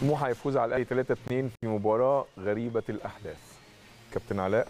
سموحه يفوز على الاهلي 3 2 في مباراه غريبه الاحداث كابتن علاء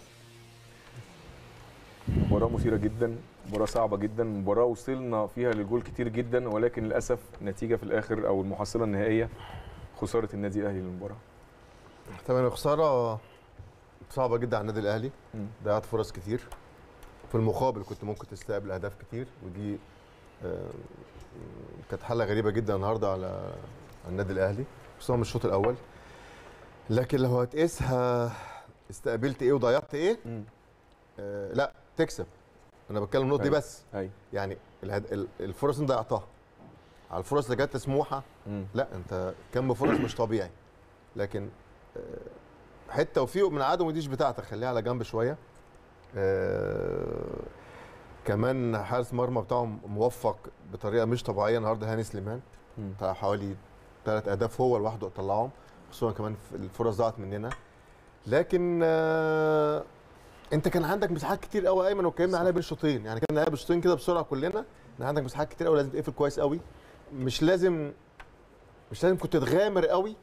مباراه مثيره جدا مباراه صعبه جدا مباراه وصلنا فيها للجول كتير جدا ولكن للاسف النتيجه في الاخر او المحصله النهائيه خساره النادي الاهلي للمباراه تمام خساره صعبه جدا على النادي الاهلي مم. ضيعت فرص كتير في المقابل كنت ممكن تستقبل اهداف كتير ودي آه، كانت حاله غريبه جدا النهارده على على النادي الاهلي خصوصا من الشوط الاول لكن لو هتقيسها استقبلت ايه وضيعت ايه مم. آه لا تكسب انا بتكلم النقطه دي أيوة. بس ايوه يعني الهد... ال- الفرص انت ضيعتها على الفرص اللي جت لسموحه مم. لا انت كم فرص مش طبيعي لكن آه، حته توفيق من عدم وديش بتاعتك خليها على جنب شويه آه، كمان حارس مرمى بتاعهم موفق بطريقه مش طبيعيه النهارده هاني سليمان مم. بتاع حوالي ثلاث اهداف هو لوحده طلعهم خصوصا كمان في الفرص ضاعت مننا لكن آه، انت كان عندك مساحات كتير قوي ايمن واتكلمنا عليها بين الشوطين يعني كنا بالشوطين كده بسرعه كلنا ان عندك مساحات كتير قوي لازم تقفل كويس قوي مش لازم مش لازم كنت تغامر قوي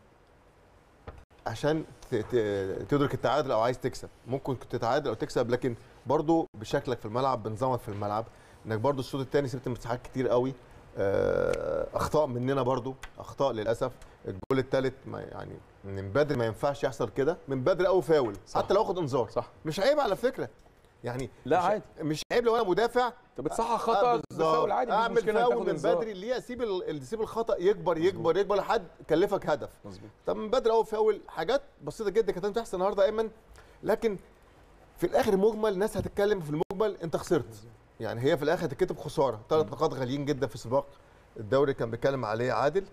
عشان ت- ت- تدرك التعادل او عايز تكسب ممكن كنت تتعادل او تكسب لكن برضو بشكلك في الملعب بنظامك في الملعب انك برضو الشوط الثاني سبت مساحات كتير قوي آه، اخطاء مننا برضو اخطاء للاسف الجول الثالث ما يعني من بدري ما ينفعش يحصل كده من بدري قوي فاول صح. حتى لو اخد انذار صح مش عيب على فكره يعني لا مش عادي. مش عيب لو انا مدافع انت بتصحح آه، خطا بالظبط. فاول عادي مفيش اعمل مشكله فاول تاخد من انذار. بدري ليه اسيب ال- اسيب الخطا يكبر يكبر يكبر لحد كلفك هدف مظبوط طب من بدري قوي فاول حاجات بسيطه جدا كانت لازم تحصل النهارده ايمن لكن في الاخر مجمل الناس هتتكلم في المجمل انت خسرت يعني هي في الاخر هتتكتب خساره ثلاث نقاط غاليين جدا في سباق الدوري كان بيتكلم عليه عادل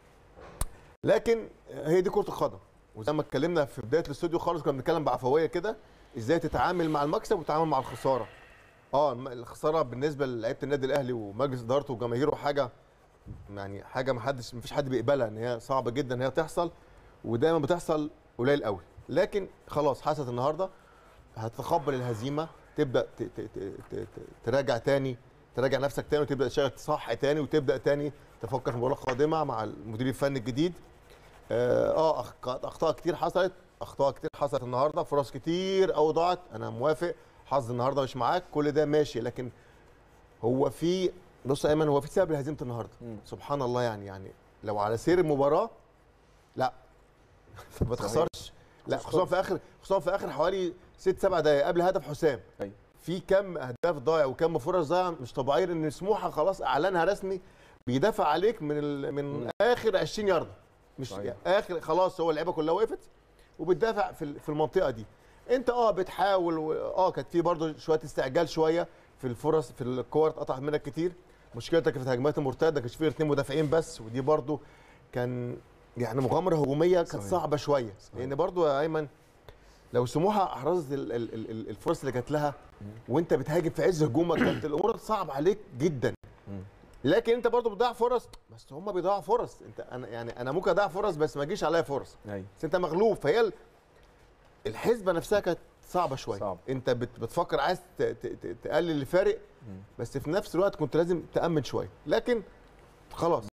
لكن هي دي كره القدم وزي ما اتكلمنا في بدايه الاستوديو خالص كنا بنتكلم بعفويه كده ازاي تتعامل مع المكسب وتتعامل مع الخساره اه الم- الخساره بالنسبه للعيبه النادي الاهلي ومجلس ادارته وجماهيره حاجه يعني حاجه ما حدش ما فيش حد بيقبلها ان هي صعبه جدا ان هي تحصل ودايما بتحصل قليل قوي لكن خلاص حصلت النهارده هتتقبل الهزيمه تبدا ت- ت- ت- ت- ت- تراجع تاني تراجع نفسك تاني وتبدا تشتغل صح تاني وتبدا تاني تفكر في المباراه القادمه مع المدير الفني الجديد اه آه، أخ- اخطاء كتير حصلت اخطاء كتير حصلت النهارده فرص كتير قوي ضاعت انا موافق حظ النهارده مش معاك كل ده ماشي لكن هو في بص يا ايمن هو في سبب لهزيمه النهارده مم. سبحان الله يعني يعني لو على سير المباراه لا ما تخسرش لا خصوصا في اخر خصوصا في اخر حوالي ست سبع دقائق قبل هدف حسام ايوه في كم اهداف ضايع وكم فرص ضايعه مش طبيعيه ان سموحه خلاص اعلنها رسمي بيدافع عليك من ال... من مم. اخر 20 يارده مش صحيح. يعني اخر خلاص هو اللعيبه كلها وقفت وبتدافع في ال- في المنطقه دي انت اه بتحاول و... اه كانت في برضه شويه استعجال شويه في الفرص في الكور اتقطعت منك كتير مشكلتك في الهجمات المرتده كانش في اثنين مدافعين بس ودي برضه كان يعني مغامره هجوميه كانت صحيح. صعبه شويه صحيح. لان برضه يا ايمن لو سموحه احرزت ال- ال- ال- الفرص اللي جات لها وانت بتهاجم في عز هجومك كانت الامور صعب عليك جدا مم. لكن انت برضو بتضيع فرص بس هم بيضيعوا فرص انت انا يعني انا ممكن اضيع فرص بس ما يجيش عليا فرص ايوه بس انت مغلوب فهي ال- الحسبه نفسها كانت صعبه شويه صعب. انت بت- بتفكر عايز ت- ت- ت- تقلل الفارق مم. بس في نفس الوقت كنت لازم تامن شويه لكن خلاص